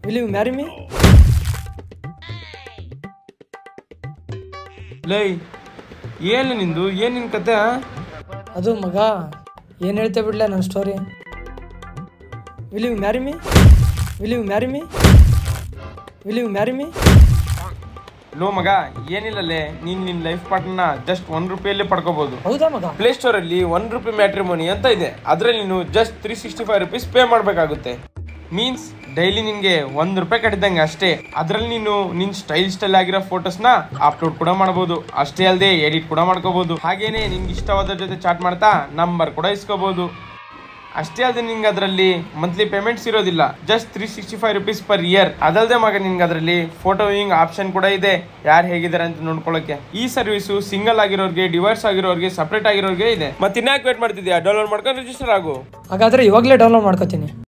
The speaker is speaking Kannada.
ವಿಲ್ ಯು ಮ್ಯಾರಿ ಮೀ ಲೈ ಏನು ನಿಂದು ಏನು ನಿನ್ನ ಕತೆ ಆ? ಅದು ಮಗ ಏನು ಹೇಳ್ತೇ ಬಿಡ್ಲೆ ನನ್ನ story will you marry me will you marry me will you marry me ಲೋ ಮಗ ಏನಿಲ್ಲಲೇ ನೀನು ನಿನ್ನ ಲೈಫ್ ಪಾರ್ಟ್ನ ಜಸ್ಟ್ ಒನ್ ರುಪಿಯಲ್ಲೇ ಪಡ್ಕೋಬಹುದು ಹೌದಾ ಮಗ ಪ್ಲೇ ಸ್ಟೋರ್ ಅಲ್ಲಿ ಒನ್ ರುಪಿ ಮ್ಯಾಟ್ರಿಮೋನಿ ಅಂತ ಇದೆ ಅದ್ರಲ್ಲಿ ನೀನು just three sixty five rupees pay ಮಾಡಬೇಕಾಗುತ್ತೆ ಮೀನ್ಸ್ ಡೈಲಿ ನಿನ್ಗೆ ಒಂದ್ ರೂಪಾಯಿ ಕಟ್ಟಿದಂಗೆ ಅಷ್ಟೇ ಅದ್ರಲ್ಲಿ ನೀನು ನಿನ್ ಸ್ಟೈಲ್ ಸ್ಟೈಲ್ ಆಗಿರೋ ಫೋಟೋಸ್ನ ಅಪ್ಲೋಡ್ ಕೂಡ ಮಾಡಬಹುದು ಅಷ್ಟೇ ಅಲ್ಲದೆ ಎಡಿಟ್ ಕೂಡ ಮಾಡ್ಕೋಬಹುದು ಹಾಗೇನೆ ನಿನ್ಗೆ ಇಷ್ಟವಾದ ಜೊತೆ ಚಾಟ್ ಮಾಡ್ತಾ ನಂಬರ್ ಕೂಡ ಇಸ್ಕೋಬಹುದು ಅಷ್ಟೇ ಅಲ್ಲದೆ ನಿಂಗೆ ಅದರಲ್ಲಿ ಮಂತ್ಲಿ ಪೇಮೆಂಟ್ಸ್ ಇರೋದಿಲ್ಲ just three sixty five rupees per year ಅದಲ್ಲದೆ ಮಗ ನಿನ್ಗೆ ಅದರಲ್ಲಿ ಫೋಟೋ ವಿಂಗ್ ಆಪ್ಷನ್ ಕೂಡ ಇದೆ ಯಾರು ಹೇಗಿದ್ದಾರೆ ಅಂತ ನೋಡ್ಕೊಳ್ಳೋಕೆ ಈ ಸರ್ವಿಸು ಸಿಂಗಲ್ ಆಗಿರೋರಿಗೆ ಡಿವೈಸ್ ಆಗಿರೋರಿಗೆ ಸಪ್ರೇಟ್ ಆಗಿರೋರಿಗೆ ಇದೆ ಮತ್ತೆ ಇನ್ಯಾಕೆ ವೇಟ್ ಮಾಡ್ತಿದ್ಯಾ ಡೌನ್ಲೋಡ್ ಮಾಡ್ಕೊಂಡು ರಿಜಿಸ್ಟರ್ ಆಗು ಹಾಗಾದರೆ ಇವಾಗಲೇ ಡೌನ್ಲೋಡ್ ಮಾಡ್ಕೋತೀನಿ